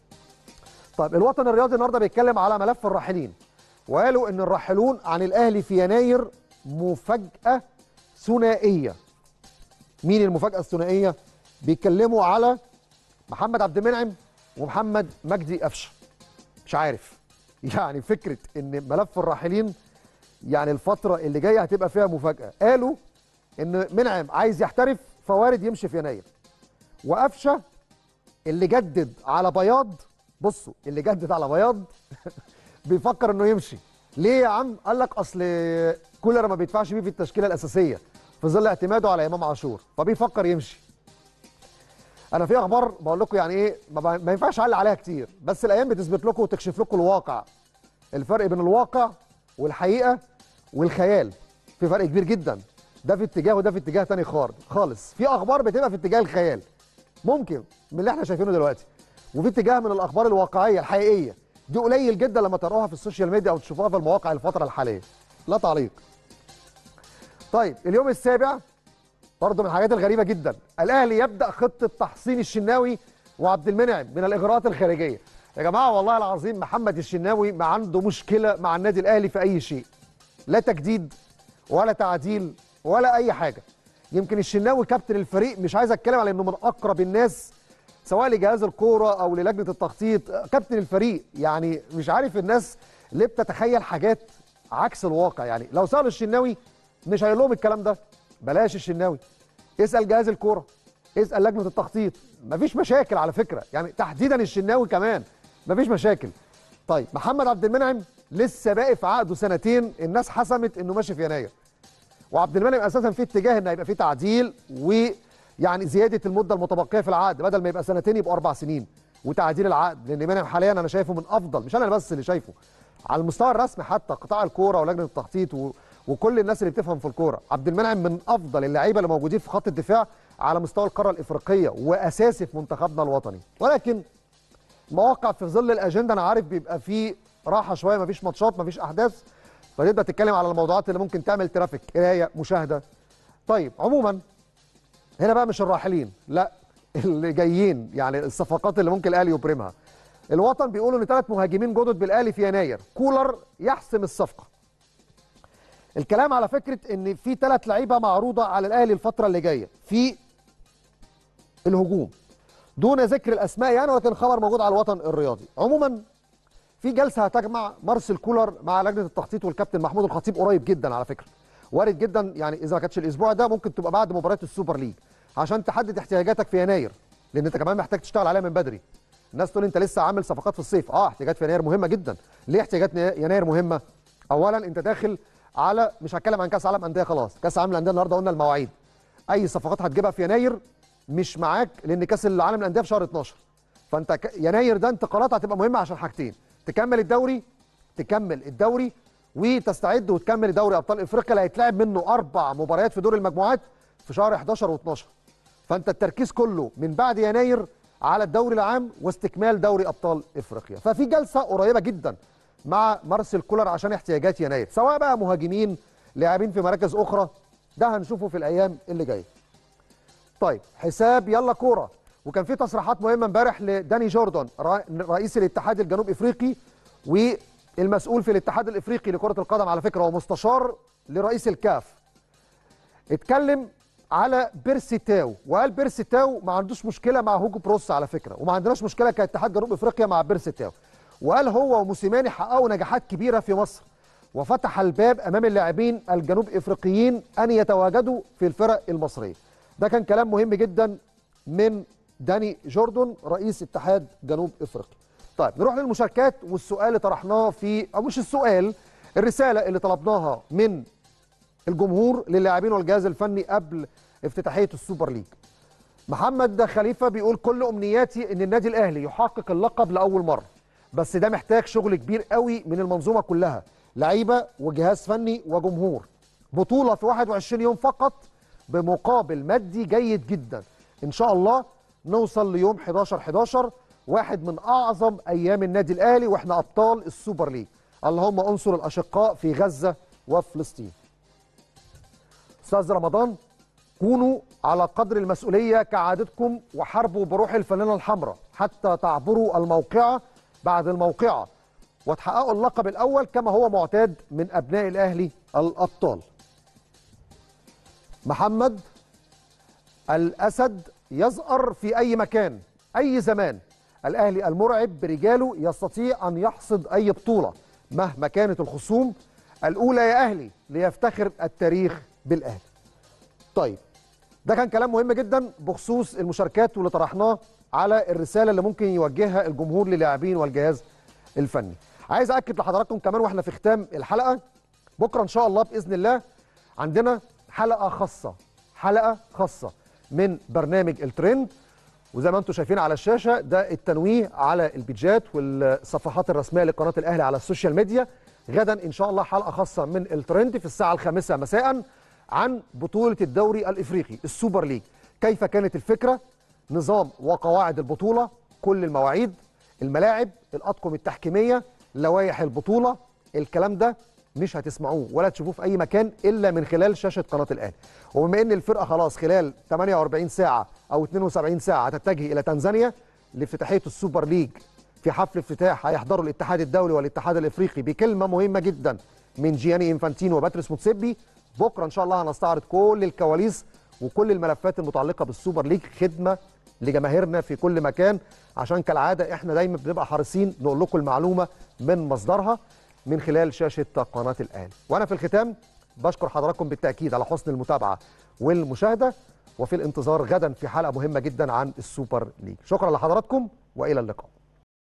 طيب الوطن الرياضي النهارده بيتكلم على ملف الراحلين وقالوا ان الراحلون عن الاهلي في يناير مفاجاه ثنائيه مين المفاجاه الثنائيه بيتكلموا على محمد عبد المنعم ومحمد مجدي قفشه مش عارف يعني فكره ان ملف الراحلين يعني الفتره اللي جايه هتبقى فيها مفاجاه قالوا ان منعم عايز يحترف فوارد يمشي في يناير وقفشه اللي جدد على بياض بصوا اللي جدد على بياض بيفكر انه يمشي ليه يا عم قال لك اصل كولر ما بيدفعش بيه في التشكيله الاساسيه في ظل اعتماده على امام عاشور فبيفكر يمشي انا في اخبار بقول لكم يعني ايه ما, ما ينفعش اعلق عليها كتير بس الايام بتثبت لكم وتكشف لكم الواقع الفرق بين الواقع والحقيقه والخيال في فرق كبير جدا ده في اتجاه وده في اتجاه تاني خالص خالص في اخبار بتبقى في اتجاه الخيال ممكن من اللي احنا شايفينه دلوقتي وفي اتجاه من الاخبار الواقعيه الحقيقيه دي قليل جدا لما تقراها في السوشيال ميديا او تشوفوها في المواقع الفتره الحاليه لا تعليق طيب اليوم السابع برضه من الحاجات الغريبه جدا الاهلي يبدا خطه تحصين الشناوي وعبد المنعم من الاغراءات الخارجيه يا جماعه والله العظيم محمد الشناوي ما عنده مشكله مع النادي الاهلي في اي شيء لا تجديد ولا تعديل ولا اي حاجه يمكن الشناوي كابتن الفريق مش عايز اتكلم على انه من اقرب الناس سواء لجهاز الكوره او للجنه التخطيط كابتن الفريق يعني مش عارف الناس ليه بتتخيل حاجات عكس الواقع يعني لو سالوا الشناوي مش هيقول لهم الكلام ده بلاش الشناوي اسال جهاز الكوره اسال لجنه التخطيط مفيش مشاكل على فكره يعني تحديدا الشناوي كمان مفيش مشاكل طيب محمد عبد المنعم لسه باقي في عقده سنتين الناس حسمت انه ماشي في يناير وعبد المنعم اساسا في اتجاه ان هيبقى في تعديل ويعني زياده المده المتبقيه في العقد بدل ما يبقى سنتين يبقى اربع سنين وتعديل العقد لان منعم حاليا انا شايفه من افضل مش انا بس اللي شايفه على المستوى الرسمي حتى قطاع الكوره ولجنه التخطيط و... وكل الناس اللي بتفهم في الكوره عبد المنعم من افضل اللعيبه اللي موجودين في خط الدفاع على مستوى القاره الافريقيه واساسي في منتخبنا الوطني ولكن مواقع في ظل الاجنده انا عارف بيبقى في راحه شويه مفيش ماتشات مفيش احداث فتبدا تتكلم على الموضوعات اللي ممكن تعمل ترافيك قرايه مشاهده طيب عموما هنا بقى مش الراحلين لا اللي جايين يعني الصفقات اللي ممكن الاهلي يبرمها الوطن بيقولوا ان ثلاث مهاجمين جدد بالاهلي في يناير كولر يحسم الصفقه الكلام على فكره ان في ثلاث لعيبه معروضه على الاهلي الفتره اللي جايه في الهجوم دون ذكر الاسماء يعني ولكن خبر موجود على الوطن الرياضي عموما في جلسه هتجمع مارسيل كولر مع لجنه التخطيط والكابتن محمود الخطيب قريب جدا على فكره وارد جدا يعني اذا ما كانتش الاسبوع ده ممكن تبقى بعد مباراه السوبر ليج عشان تحدد احتياجاتك في يناير لان انت كمان محتاج تشتغل عليها من بدري الناس تقول انت لسه عامل صفقات في الصيف اه احتياجات في يناير مهمه جدا ليه احتياجات يناير مهمه اولا انت داخل على مش هتكلم عن كاس عالم انديه خلاص كاس عالم الانديه النهارده قلنا المواعيد اي صفقات هتجيبها في يناير مش معاك لان كاس العالم للانديه في شهر 12 فانت ك... يناير ده انتقالات هتبقى مهمه عشان حاجتين تكمل الدوري تكمل الدوري وتستعد وتكمل دوري ابطال افريقيا اللي هيتلعب منه اربع مباريات في دور المجموعات في شهر 11 و12 فانت التركيز كله من بعد يناير على الدوري العام واستكمال دوري ابطال افريقيا ففي جلسه قريبه جدا مع مارسيل كولر عشان احتياجات يناير سواء بقى مهاجمين لاعبين في مراكز اخرى ده هنشوفه في الايام اللي جايه طيب حساب يلا كوره وكان في تصريحات مهمه امبارح لداني جوردون رئيس الاتحاد الجنوب افريقي والمسؤول في الاتحاد الافريقي لكره القدم على فكره ومستشار لرئيس الكاف اتكلم على بيرسي تاو وقال بيرسي تاو ما عندوش مشكله مع هوجو بروس على فكره وما عندناش مشكله كاتحاد جنوب افريقيا مع بيرسي تاو وقال هو وموسيماني حققوا نجاحات كبيره في مصر وفتح الباب امام اللاعبين الجنوب افريقيين ان يتواجدوا في الفرق المصريه ده كان كلام مهم جدا من داني جوردون رئيس اتحاد جنوب افريقيا طيب نروح للمشاركات والسؤال اللي طرحناه في او مش السؤال الرساله اللي طلبناها من الجمهور للاعبين والجهاز الفني قبل افتتاحيه السوبر ليج محمد خليفه بيقول كل امنياتي ان النادي الاهلي يحقق اللقب لاول مره بس ده محتاج شغل كبير قوي من المنظومه كلها لعيبه وجهاز فني وجمهور بطوله في 21 يوم فقط بمقابل مادي جيد جدا ان شاء الله نوصل ليوم 11 11 واحد من اعظم ايام النادي الاهلي واحنا ابطال السوبر ليج اللهم انصر الاشقاء في غزه وفلسطين استاذ رمضان كونوا على قدر المسؤوليه كعادتكم وحاربوا بروح الفانله الحمراء حتى تعبروا الموقعه بعد الموقعه وتحققوا اللقب الاول كما هو معتاد من ابناء الاهلي الابطال محمد الاسد يزأر في اي مكان اي زمان الاهلي المرعب برجاله يستطيع ان يحصد اي بطوله مهما كانت الخصوم الاولى يا اهلي ليفتخر التاريخ بالاهلي طيب ده كان كلام مهم جدا بخصوص المشاركات واللي طرحناه على الرساله اللي ممكن يوجهها الجمهور للاعبين والجهاز الفني عايز اكد لحضراتكم كمان واحنا في ختام الحلقه بكره ان شاء الله باذن الله عندنا حلقه خاصه حلقه خاصه من برنامج الترند وزي ما انتم شايفين على الشاشه ده التنويه على البيجات والصفحات الرسميه لقناه الاهلي على السوشيال ميديا غدا ان شاء الله حلقه خاصه من الترند في الساعه الخامسه مساء عن بطوله الدوري الافريقي السوبر ليج كيف كانت الفكره نظام وقواعد البطوله كل المواعيد الملاعب الاطقم التحكيميه لوائح البطوله الكلام ده مش هتسمعوه ولا تشوفوه في اي مكان الا من خلال شاشه قناه الاهلي وبما ان الفرقه خلاص خلال 48 ساعه او 72 ساعه هتتجه الى تنزانيا لافتتاحيه السوبر ليج في حفل افتتاح هيحضروا الاتحاد الدولي والاتحاد الافريقي بكلمه مهمه جدا من جياني انفانتينو وباتريس موتسيبي بكره ان شاء الله هنستعرض كل الكواليس وكل الملفات المتعلقه بالسوبر ليج خدمه لجماهيرنا في كل مكان عشان كالعاده احنا دايما بنبقى حريصين نقول لكم المعلومه من مصدرها من خلال شاشه قناه الاهلي وانا في الختام بشكر حضراتكم بالتاكيد على حسن المتابعه والمشاهده وفي الانتظار غدا في حلقه مهمه جدا عن السوبر ليج شكرا لحضراتكم والى اللقاء